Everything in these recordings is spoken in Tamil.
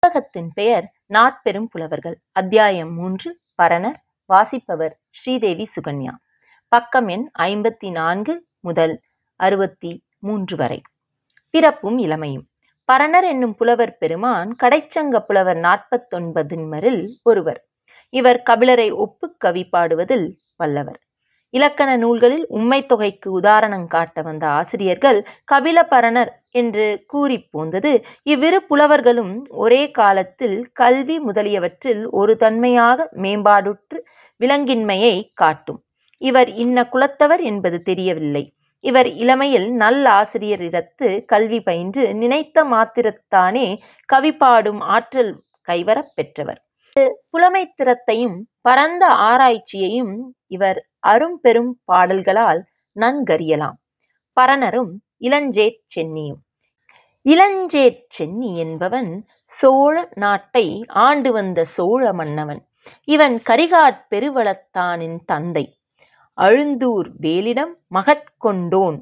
புத்தகத்தின் பெயர் நாட்பெரும் புலவர்கள் அத்தியாயம் மூன்று பரணர் வாசிப்பவர் ஸ்ரீதேவி சுகன்யா பக்கம் எண் ஐம்பத்தி நான்கு முதல் அறுபத்தி மூன்று வரை பிறப்பும் இளமையும் பரணர் என்னும் புலவர் பெருமான் கடைச்சங்க புலவர் நாற்பத்தொன்பதின்மரில் ஒருவர் இவர் கபிலரை ஒப்புக் கவி பாடுவதில் வல்லவர் இலக்கண நூல்களில் உம்மை தொகைக்கு உதாரணம் காட்ட வந்த ஆசிரியர்கள் கபில பரணர் என்று கூறி போந்தது இவ்விரு புலவர்களும் ஒரே காலத்தில் கல்வி முதலியவற்றில் ஒரு தன்மையாக மேம்பாடுற்று விலங்கின்மையை காட்டும் இவர் இன்ன குலத்தவர் என்பது தெரியவில்லை இவர் இளமையில் நல்ல ஆசிரியரிடத்து கல்வி பயின்று நினைத்த மாத்திரத்தானே கவி பாடும் ஆற்றல் கைவரப் பெற்றவர் புலமைத்திறத்தையும் பரந்த ஆராய்ச்சியையும் இவர் அரும்பெரும் பாடல்களால் நன்கறியலாம் பரணரும் இளஞ்சேட் சென்னியும் இளஞ்சேட் சென்னி என்பவன் சோழ நாட்டை ஆண்டு வந்த சோழ மன்னவன் இவன் கரிகாட் பெருவளத்தானின் தந்தை அழுந்தூர் வேலிடம் மகட்கொண்டோன்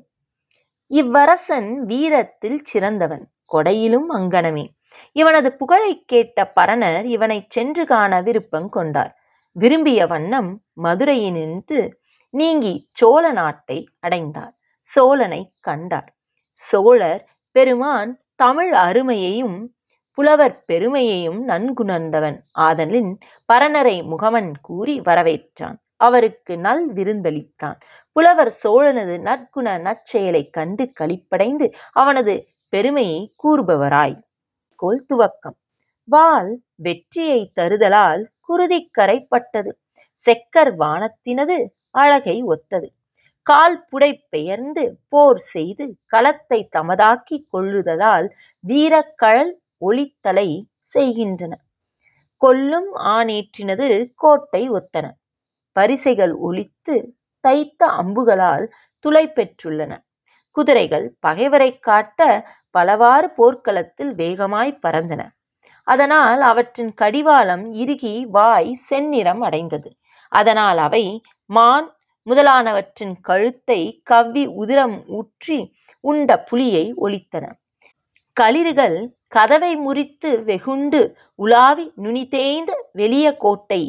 இவ்வரசன் வீரத்தில் சிறந்தவன் கொடையிலும் அங்கனமே இவனது புகழைக் கேட்ட பரணர் இவனைச் சென்று காண விருப்பம் கொண்டார் விரும்பிய வண்ணம் மதுரையினின்று நீங்கி சோழ நாட்டை அடைந்தார் சோழனை கண்டார் சோழர் பெருமான் தமிழ் அருமையையும் புலவர் பெருமையையும் நன்குணர்ந்தவன் ஆதலின் பரணரை முகமன் கூறி வரவேற்றான் அவருக்கு நல் விருந்தளித்தான் புலவர் சோழனது நற்குண நற்செயலைக் கண்டு களிப்படைந்து அவனது பெருமையை கூறுபவராய் கோல் துவக்கம் வால் வெற்றியை தருதலால் குருதி கரைப்பட்டது செக்கர் வானத்தினது அழகை ஒத்தது கால் புடை பெயர்ந்து போர் செய்து களத்தை தமதாக்கி கொள்ளுதலால் வீரக்கழல் ஒளித்தலை செய்கின்றன கொல்லும் ஆணேற்றினது கோட்டை ஒத்தன பரிசைகள் ஒலித்து தைத்த அம்புகளால் துளை பெற்றுள்ளன குதிரைகள் பகைவரை காட்ட பலவாறு போர்க்களத்தில் வேகமாய் பறந்தன அதனால் அவற்றின் கடிவாளம் இறுகி வாய் செந்நிறம் அடைந்தது அதனால் அவை மான் முதலானவற்றின் கழுத்தை கவ்வி உதிரம் ஊற்றி உண்ட புலியை ஒலித்தன களிறுகள் கதவை முறித்து வெகுண்டு உலாவி நுனி தேய்ந்த வெளிய கோட்டை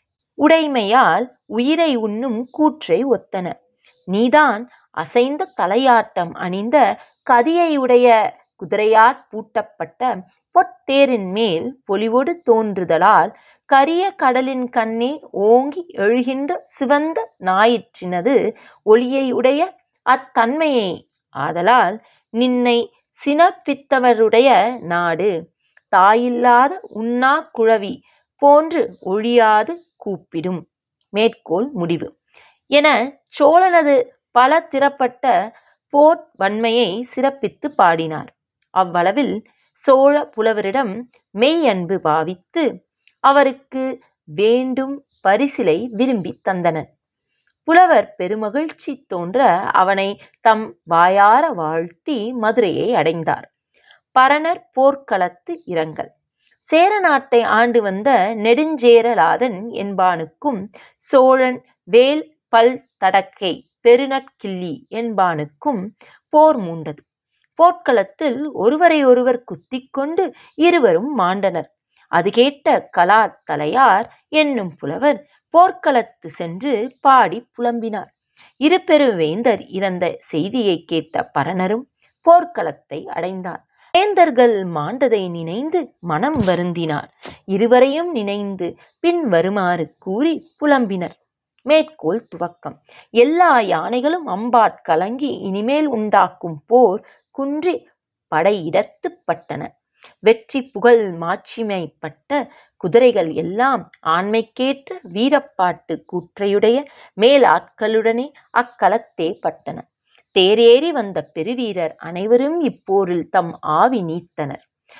உடைமையால் உயிரை உண்ணும் கூற்றை ஒத்தன நீதான் அசைந்த தலையாட்டம் அணிந்த கதியை உடைய குதிரையாற் பூட்டப்பட்ட பொற்தேரின் மேல் பொலிவொடு தோன்றுதலால் கரிய கடலின் கண்ணே ஓங்கி எழுகின்ற சிவந்த ஞாயிற்றினது ஒளியை உடைய அத்தன்மையை ஆதலால் நின்னை சினப்பித்தவருடைய நாடு தாயில்லாத உண்ணா குழவி போன்று ஒழியாது கூப்பிடும் மேற்கோள் முடிவு என சோழனது பல திறப்பட்ட போர் வன்மையை சிறப்பித்து பாடினார் அவ்வளவில் சோழ புலவரிடம் மெய் அன்பு பாவித்து அவருக்கு வேண்டும் பரிசிலை விரும்பி தந்தனர் புலவர் பெருமகிழ்ச்சி தோன்ற அவனை தம் வாயார வாழ்த்தி மதுரையை அடைந்தார் பரணர் போர்க்களத்து இரங்கல் சேர நாட்டை ஆண்டு வந்த நெடுஞ்சேரலாதன் என்பானுக்கும் சோழன் வேல் பல் தடக்கை பெருநற்கிள்ளி என்பானுக்கும் போர் மூண்டது போர்க்களத்தில் ஒருவரை ஒருவர் குத்திக் கொண்டு இருவரும் மாண்டனர் அது கேட்ட கலா தலையார் என்னும் புலவர் போர்க்களத்து சென்று பாடி புலம்பினார் இரு பெருவேந்தர் இறந்த செய்தியை கேட்ட பரணரும் போர்க்களத்தை அடைந்தார் வேந்தர்கள் மாண்டதை நினைந்து மனம் வருந்தினார் இருவரையும் நினைந்து பின் வருமாறு கூறி புலம்பினர் மேற்கோள் துவக்கம் எல்லா யானைகளும் அம்பாட் கலங்கி இனிமேல் உண்டாக்கும் போர் குன்றி படையிடத்து பட்டன வெற்றி புகழ் மாட்சிமைப்பட்ட குதிரைகள் எல்லாம் ஆண்மைக்கேற்ற வீரப்பாட்டு கூற்றையுடைய மேலாட்களுடனே அக்களத்தே பட்டன தேரேறி வந்த பெருவீரர் அனைவரும் இப்போரில் தம் ஆவி நீத்தனர்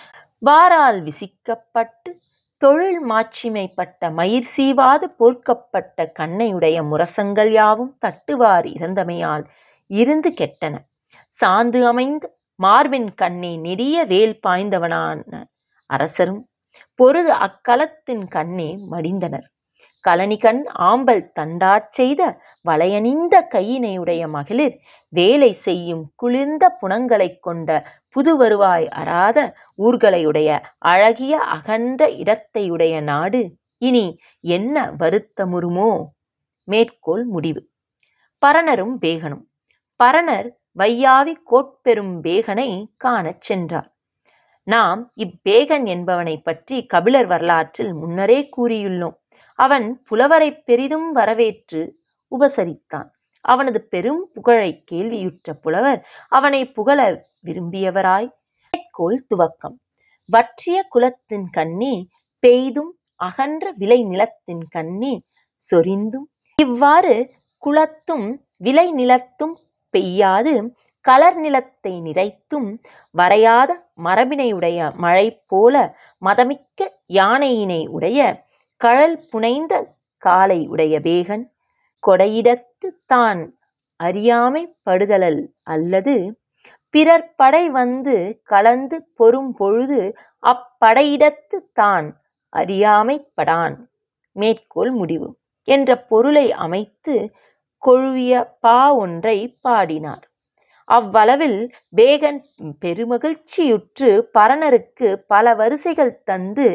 வாரால் விசிக்கப்பட்டு தொழில் மாட்சிமைப்பட்ட மயிர் சீவாது போர்க்கப்பட்ட கண்ணையுடைய முரசங்கள் யாவும் தட்டுவார் இறந்தமையால் இருந்து கெட்டன சாந்து அமைந்த மார்பின் கண்ணே நெடிய வேல் பாய்ந்தவனான அரசரும் பொருது அக்களத்தின் கண்ணே மடிந்தனர் கழனிகண் ஆம்பல் தண்டாற் செய்த வளையணிந்த கையினையுடைய மகளிர் வேலை செய்யும் குளிர்ந்த புனங்களைக் கொண்ட புதுவருவாய் அறாத ஊர்களையுடைய அழகிய அகன்ற இடத்தையுடைய நாடு இனி என்ன வருத்தமுறுமோ மேற்கோள் முடிவு பரணரும் பேகனும் பரணர் வையாவி கோட்பெரும் பேகனை காணச் சென்றார் நாம் இப்பேகன் என்பவனைப் பற்றி கபிலர் வரலாற்றில் முன்னரே கூறியுள்ளோம் அவன் புலவரைப் பெரிதும் வரவேற்று உபசரித்தான் அவனது பெரும் புகழைக் கேள்வியுற்ற புலவர் அவனை புகழ விரும்பியவராய் மேற்கோள் துவக்கம் வற்றிய குலத்தின் கண்ணே பெய்தும் அகன்ற விளை நிலத்தின் கண்ணே சொரிந்தும் இவ்வாறு குலத்தும் விளை நிலத்தும் பெய்யாது களர் நிலத்தை நிறைத்தும் வரையாத மரபினையுடைய மழை போல மதமிக்க யானையினை உடைய கழல் புனைந்த காலை உடைய பேகன் கொடையிடத்து தான் அறியாமை படுதலல் அல்லது பிறர் படை வந்து கலந்து பொறும் பொழுது அப்படையிடத்து தான் அறியாமைப்படான் மேற்கோள் முடிவு என்ற பொருளை அமைத்து கொழுவிய பா ஒன்றை பாடினார் அவ்வளவில் பேகன் பெருமகிழ்ச்சியுற்று பரணருக்கு பல வரிசைகள் தந்து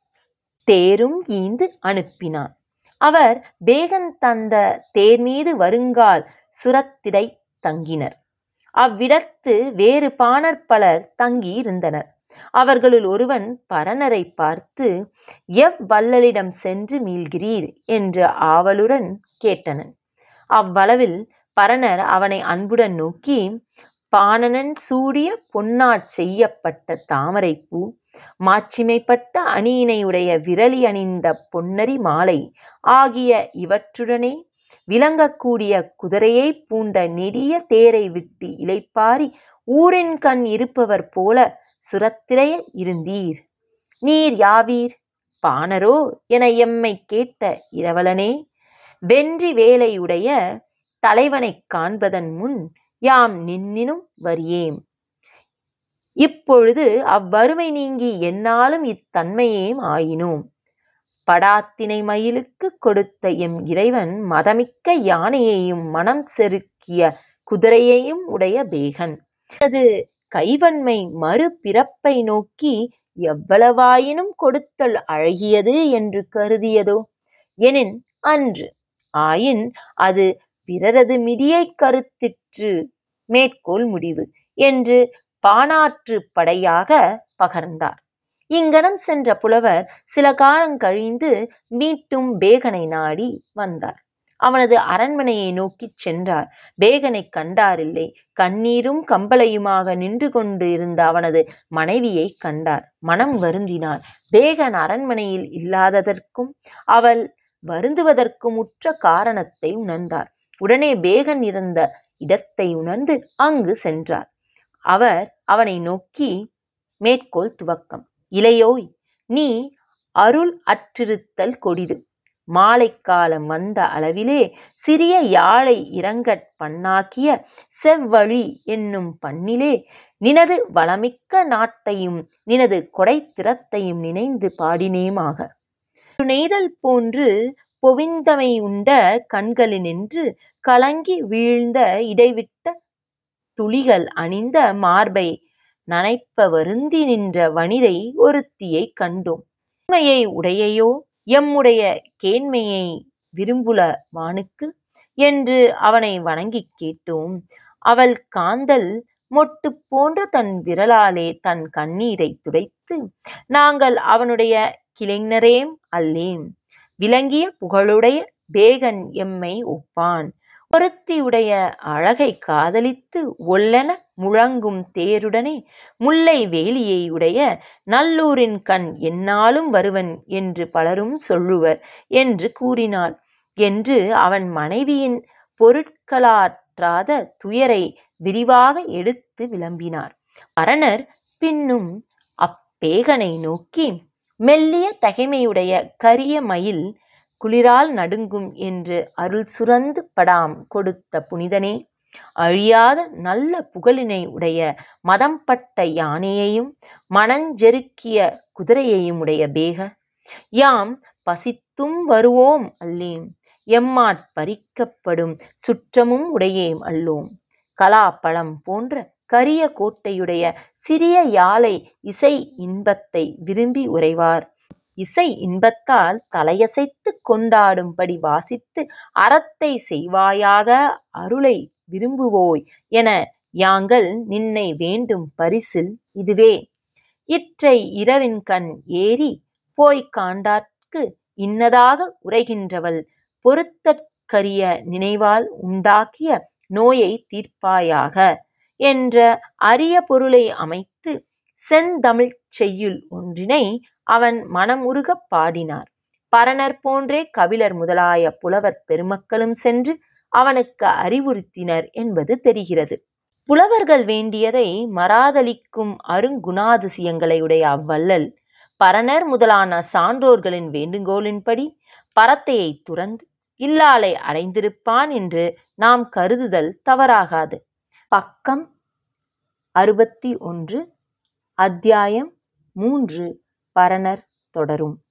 தேரும் ஈந்து அனுப்பினான் அவர் பேகன் தந்த தேர் மீது வருங்கால் சுரத்திடை தங்கினர் அவ்விடத்து வேறு பாணர் பலர் தங்கியிருந்தனர் அவர்களுள் ஒருவன் பரணரை பார்த்து எவ்வள்ளலிடம் சென்று மீள்கிறீர் என்று ஆவலுடன் கேட்டனன் அவ்வளவில் பரணர் அவனை அன்புடன் நோக்கி பாணனன் சூடிய பொன்னாற் செய்யப்பட்ட தாமரைப்பூ மாட்சிமைப்பட்ட அணியினையுடைய விரலி அணிந்த பொன்னரி மாலை ஆகிய இவற்றுடனே விளங்கக்கூடிய குதிரையைப் பூண்ட நெடிய தேரை விட்டு இளைப்பாரி ஊரின் கண் இருப்பவர் போல சுரத்திரைய இருந்தீர் நீர் யாவீர் பாணரோ என எம்மை கேட்ட இரவலனே வென்றி வேலையுடைய தலைவனைக் காண்பதன் முன் யாம் நின்னினும் வறியேம் இப்பொழுது அவ்வறுமை நீங்கி எந்நாளும் இத்தன்மையேம் ஆயினோம் படாத்தினை மயிலுக்கு கொடுத்த எம் இறைவன் மதமிக்க யானையையும் மனம் செருக்கிய குதிரையையும் உடைய பேகன் அது கைவன்மை மறு பிறப்பை நோக்கி எவ்வளவாயினும் கொடுத்தல் அழகியது என்று கருதியதோ எனின் அன்று ஆயின் அது பிறரது மிடியைக் கருத்திற்று மேற்கோள் முடிவு என்று பாணாற்று படையாக பகர்ந்தார் இங்கனம் சென்ற புலவர் சில காலம் கழிந்து மீட்டும் பேகனை நாடி வந்தார் அவனது அரண்மனையை நோக்கிச் சென்றார் பேகனைக் கண்டாரில்லை கண்ணீரும் கம்பளையுமாக நின்று கொண்டு இருந்த அவனது மனைவியை கண்டார் மனம் வருந்தினார் பேகன் அரண்மனையில் இல்லாததற்கும் அவள் வருந்துவதற்கும் உற்ற காரணத்தை உணர்ந்தார் உடனே பேகன் இருந்த இடத்தை உணர்ந்து அங்கு சென்றார் அவர் அவனை நோக்கி மேற்கோள் துவக்கம் இளையோய் நீ அருள் அற்றிருத்தல் கொடிது மாலைக்காலம் வந்த அளவிலே சிறிய யாழை இறங்கற் பண்ணாக்கிய செவ்வழி என்னும் பண்ணிலே நினது வளமிக்க நாட்டையும் நினது கொடைத்திறத்தையும் நினைந்து பாடினேமாக நெய்தல் போன்று பொவிந்தமை உண்ட கண்களினின்று கலங்கி வீழ்ந்த இடைவிட்ட துளிகள் அணிந்த மார்பை நனைப்ப வருந்தி நின்ற வனிதை ஒருத்தியைக் கண்டோம் கேண்மையை உடையையோ எம்முடைய கேண்மையை விரும்புல வானுக்கு என்று அவனை வணங்கிக் கேட்டோம் அவள் காந்தல் மொட்டு போன்ற தன் விரலாலே தன் கண்ணீரைத் துடைத்து நாங்கள் அவனுடைய கிளைஞரேம் அல்லேம் விளங்கிய புகழுடைய பேகன் எம்மை ஒப்பான் ஒருத்தியுடைய அழகைக் காதலித்து ஒல்லென முழங்கும் தேருடனே முல்லை வேலியை உடைய நல்லூரின் கண் எந்நாளும் வருவன் என்று பலரும் சொல்லுவர் என்று கூறினாள் என்று அவன் மனைவியின் பொருட்களாற்றாத துயரை விரிவாக எடுத்து விளம்பினார் பரணர் பின்னும் அப்பேகனை நோக்கி மெல்லிய தகைமையுடைய கரிய மயில் குளிரால் நடுங்கும் என்று அருள் சுரந்து படாம் கொடுத்த புனிதனே அழியாத நல்ல புகழினை உடைய மதம்பட்ட யானையையும் மனஞ்செருக்கிய குதிரையையும் உடைய பேக யாம் பசித்தும் வருவோம் அல்லேம் எம்மாற் பறிக்கப்படும் சுற்றமும் உடையேம் அல்லோம் கலாப்பழம் போன்ற கரிய கோட்டையுடைய சிறிய யாழை இசை இன்பத்தை விரும்பி உறைவார் இசை இன்பத்தால் தலையசைத்துக் கொண்டாடும்படி வாசித்து அறத்தை செய்வாயாக அருளை விரும்புவோய் என யாங்கள் நின்னை வேண்டும் பரிசில் இதுவே இற்றை இரவின்கண் ஏறிப் போய்க் காண்டார்க்கு இன்னதாக உரைக்கின்றவள் பொறுத்தற்கரிய நினைவால் உண்டாகிய நோயைத் தீர்ப்பாயாக என்ற அரிய பொருளை அமைத்துச் செந்தமிழ்ச் செய்யுள் ஒன்றினை அவன் மனம் உருகப் பாடினார். பரணர் போன்றே கபிலர் முதலாய புலவர் பெருமக்களும் சென்று அவனுக்கு அறிவுறுத்தினர் என்பது தெரிகிறது. புலவர்கள் வேண்டியதை மறாதலிக்கும் அருங்குணாதிசயங்களை உடைய அவ்வள்ளல், பரணர் முதலான சான்றோர்களின் வேண்டுகோளின்படி பரத்தையைத் துறந்து இல்லாளை அடைந்திருப்பான் என்று நாம் கருதுதல் தவறாகாது. பக்கம் அறுபத்தி ஒன்று. அத்தியாயம் மூன்று பரணர் தொடரும்.